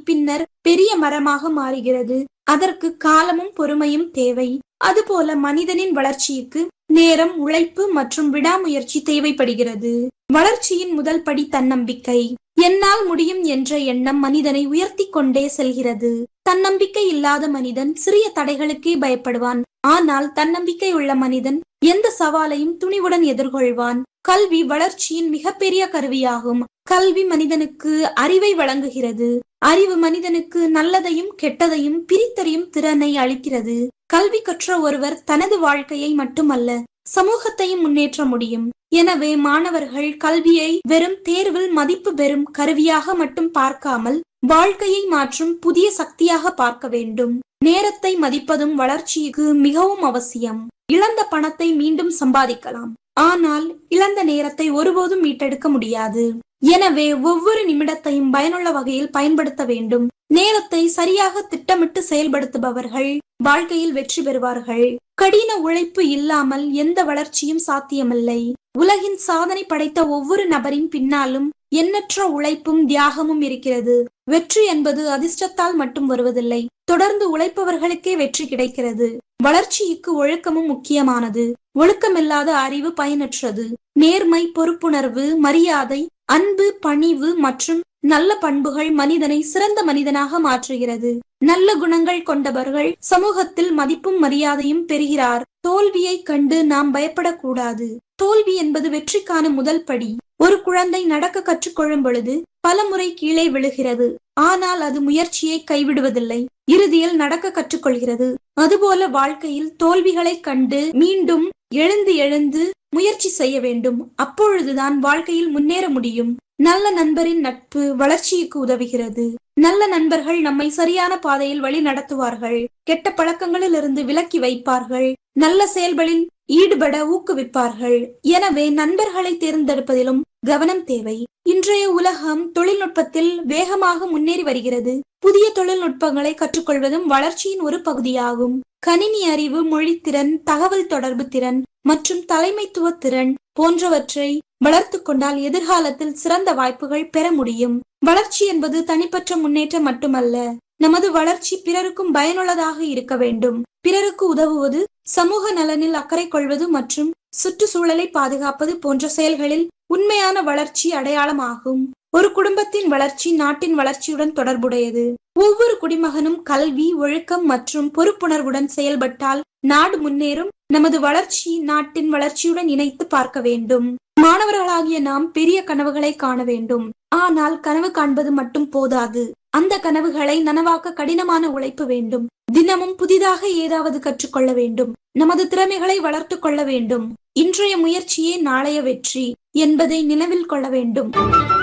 பின்னர் பெரிய மரமாக மாறுகிறது அதற்கு காலமும் பொறுமையும் தேவை அதுபோல மனிதனின் வளர்ச்சிக்கு நேரம் உழைப்பு மற்றும் விடாமுயற்சி தேவைப்படுகிறது வளர்ச்சியின் முதல் படி தன்னம்பிக்கை என்னால் முடியும் என்ற எண்ணம் மனிதனை உயர்த்தி கொண்டே செல்கிறது தன்னம்பிக்கை இல்லாத மனிதன் சிறிய தடைகளுக்கே பயப்படுவான் ஆனால் தன்னம்பிக்கை உள்ள மனிதன் எந்த சவாலையும் துணிவுடன் எதிர்கொள்வான் கல்வி வளர்ச்சியின் மிகப்பெரிய கருவியாகும் கல்வி மனிதனுக்கு அறிவை வழங்குகிறது அறிவு மனிதனுக்கு நல்லதையும் கெட்டதையும் பிரித்தறியும் திறனை அளிக்கிறது கல்வி கற்ற ஒருவர் தனது வாழ்க்கையை மட்டுமல்ல சமூகத்தையும் முன்னேற்ற முடியும் எனவே மாணவர்கள் கல்வியை வெறும் தேர்வில் மதிப்பு பெறும் கருவியாக மட்டும் பார்க்காமல் வாழ்க்கையை மாற்றும் புதிய சக்தியாக பார்க்க வேண்டும் நேரத்தை மதிப்பதும் வளர்ச்சிக்கு மிகவும் அவசியம் இழந்த பணத்தை மீண்டும் சம்பாதிக்கலாம் ஆனால் இழந்த நேரத்தை ஒருபோதும் மீட்டெடுக்க முடியாது எனவே ஒவ்வொரு நிமிடத்தையும் பயனுள்ள வகையில் பயன்படுத்த வேண்டும் நேரத்தை சரியாக திட்டமிட்டு செயல்படுத்துபவர்கள் வாழ்க்கையில் வெற்றி பெறுவார்கள் கடின உழைப்பு இல்லாமல் எந்த வளர்ச்சியும் சாத்தியமில்லை உலகின் சாதனை படைத்த ஒவ்வொரு நபரின் பின்னாலும் எண்ணற்ற உழைப்பும் தியாகமும் இருக்கிறது வெற்றி என்பது அதிர்ஷ்டத்தால் மட்டும் வருவதில்லை தொடர்ந்து உழைப்பவர்களுக்கே வெற்றி கிடைக்கிறது வளர்ச்சிக்கு ஒழுக்கமும் முக்கியமானது ஒழுக்கமில்லாத அறிவு பயனற்றது நேர்மை பொறுப்புணர்வு மரியாதை அன்பு பணிவு மற்றும் நல்ல பண்புகள் மனிதனை சிறந்த மனிதனாக மாற்றுகிறது நல்ல குணங்கள் கொண்டவர்கள் சமூகத்தில் மதிப்பும் மரியாதையும் பெறுகிறார் தோல்வியை கண்டு நாம் பயப்படக்கூடாது தோல்வி என்பது வெற்றிக்கான முதல் படி ஒரு குழந்தை நடக்க கற்றுக்கொள்ளும் பொழுது பல முறை கீழே விழுகிறது ஆனால் அது முயற்சியை கைவிடுவதில்லை இறுதியில் நடக்க கற்றுக்கொள்கிறது அதுபோல வாழ்க்கையில் தோல்விகளை கண்டு மீண்டும் எழுந்து எழுந்து முயற்சி செய்ய வேண்டும் அப்பொழுதுதான் வாழ்க்கையில் முன்னேற முடியும் நல்ல நண்பரின் நட்பு வளர்ச்சிக்கு உதவுகிறது நல்ல நண்பர்கள் நம்மை சரியான பாதையில் வழி நடத்துவார்கள் கெட்ட பழக்கங்களில் இருந்து விலக்கி வைப்பார்கள் நல்ல செயல்களில் ஈடுபட ஊக்குவிப்பார்கள் எனவே நண்பர்களை தேர்ந்தெடுப்பதிலும் கவனம் தேவை இன்றைய உலகம் தொழில்நுட்பத்தில் வேகமாக முன்னேறி வருகிறது புதிய தொழில்நுட்பங்களை கற்றுக்கொள்வதும் வளர்ச்சியின் ஒரு பகுதியாகும் கணினி அறிவு மொழித்திறன் தகவல் தொடர்பு திறன் மற்றும் தலைமைத்துவ திறன் போன்றவற்றை வளர்த்து கொண்டால் எதிர்காலத்தில் சிறந்த வாய்ப்புகள் பெற முடியும் வளர்ச்சி என்பது தனிப்பட்ட முன்னேற்றம் மட்டுமல்ல நமது வளர்ச்சி பிறருக்கும் பயனுள்ளதாக இருக்க வேண்டும் பிறருக்கு உதவுவது சமூக நலனில் அக்கறை கொள்வது மற்றும் சுற்றுச்சூழலை பாதுகாப்பது போன்ற செயல்களில் உண்மையான வளர்ச்சி அடையாளமாகும் ஒரு குடும்பத்தின் வளர்ச்சி நாட்டின் வளர்ச்சியுடன் தொடர்புடையது ஒவ்வொரு குடிமகனும் கல்வி ஒழுக்கம் மற்றும் பொறுப்புணர்வுடன் செயல்பட்டால் நாடு முன்னேறும் நமது வளர்ச்சி நாட்டின் வளர்ச்சியுடன் இணைத்து பார்க்க வேண்டும் மாணவர்களாகிய நாம் பெரிய கனவுகளை காண வேண்டும் ஆனால் கனவு காண்பது மட்டும் போதாது அந்த கனவுகளை நனவாக்க கடினமான உழைப்பு வேண்டும் தினமும் புதிதாக ஏதாவது கற்றுக்கொள்ள வேண்டும் நமது திறமைகளை வளர்த்து கொள்ள வேண்டும் இன்றைய முயற்சியே நாளைய வெற்றி என்பதை நினைவில் கொள்ள வேண்டும்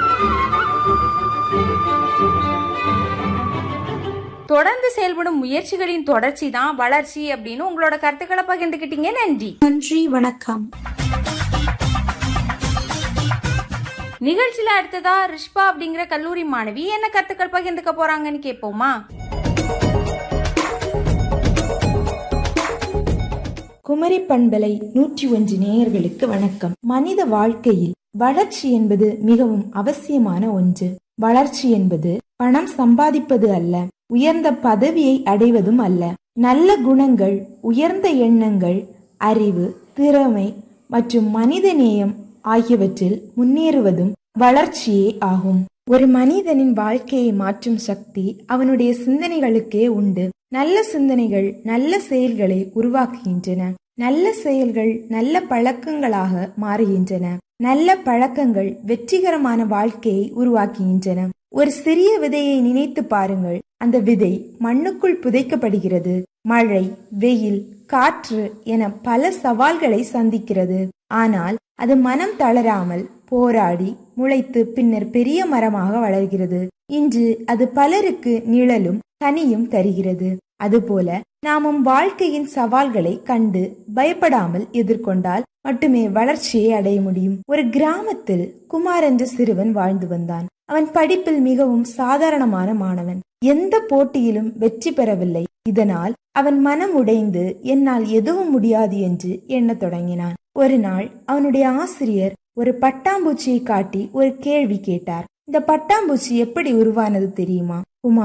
தொடர்ந்து செயல்படும் முயற்சிகளின் தொடர்ச்சி தான் வளர்ச்சி அப்படின்னு உங்களோட கருத்துக்களை பகிர்ந்துக்கிட்டீங்க நன்றி நன்றி வணக்கம் நிகழ்ச்சியில அடுத்ததா ரிஷ்பா அப்படிங்கிற கல்லூரி மாணவி என்ன கருத்துக்கள் பகிர்ந்துக்க போறாங்கன்னு கேட்போமா குமரி பண்பலை நூற்றி ஒன்று நேயர்களுக்கு வணக்கம் மனித வாழ்க்கையில் வளர்ச்சி என்பது மிகவும் அவசியமான ஒன்று வளர்ச்சி என்பது பணம் சம்பாதிப்பது அல்ல உயர்ந்த பதவியை அடைவதும் அல்ல நல்ல குணங்கள் உயர்ந்த எண்ணங்கள் அறிவு திறமை மற்றும் மனிதநேயம் ஆகியவற்றில் முன்னேறுவதும் வளர்ச்சியே ஆகும் ஒரு மனிதனின் வாழ்க்கையை மாற்றும் சக்தி அவனுடைய சிந்தனைகளுக்கே உண்டு நல்ல சிந்தனைகள் நல்ல செயல்களை உருவாக்குகின்றன நல்ல செயல்கள் நல்ல பழக்கங்களாக மாறுகின்றன நல்ல பழக்கங்கள் வெற்றிகரமான வாழ்க்கையை உருவாக்குகின்றன ஒரு சிறிய விதையை நினைத்து பாருங்கள் அந்த விதை மண்ணுக்குள் புதைக்கப்படுகிறது மழை வெயில் காற்று என பல சவால்களை சந்திக்கிறது ஆனால் அது மனம் தளராமல் போராடி முளைத்து பின்னர் பெரிய மரமாக வளர்கிறது இன்று அது பலருக்கு நிழலும் கனியும் தருகிறது அதுபோல நாமும் வாழ்க்கையின் சவால்களை கண்டு பயப்படாமல் எதிர்கொண்டால் மட்டுமே வளர்ச்சியை அடைய முடியும் ஒரு கிராமத்தில் குமார் என்ற சிறுவன் வாழ்ந்து வந்தான் அவன் படிப்பில் மிகவும் சாதாரணமான மாணவன் எந்த போட்டியிலும் வெற்றி பெறவில்லை இதனால் அவன் மனம் உடைந்து என்னால் எதுவும் முடியாது என்று எண்ணத் தொடங்கினான் ஒரு நாள் அவனுடைய ஆசிரியர் ஒரு பட்டாம்பூச்சியை காட்டி ஒரு கேள்வி கேட்டார் இந்த பட்டாம்பூச்சி எப்படி உருவானது தெரியுமா குமார்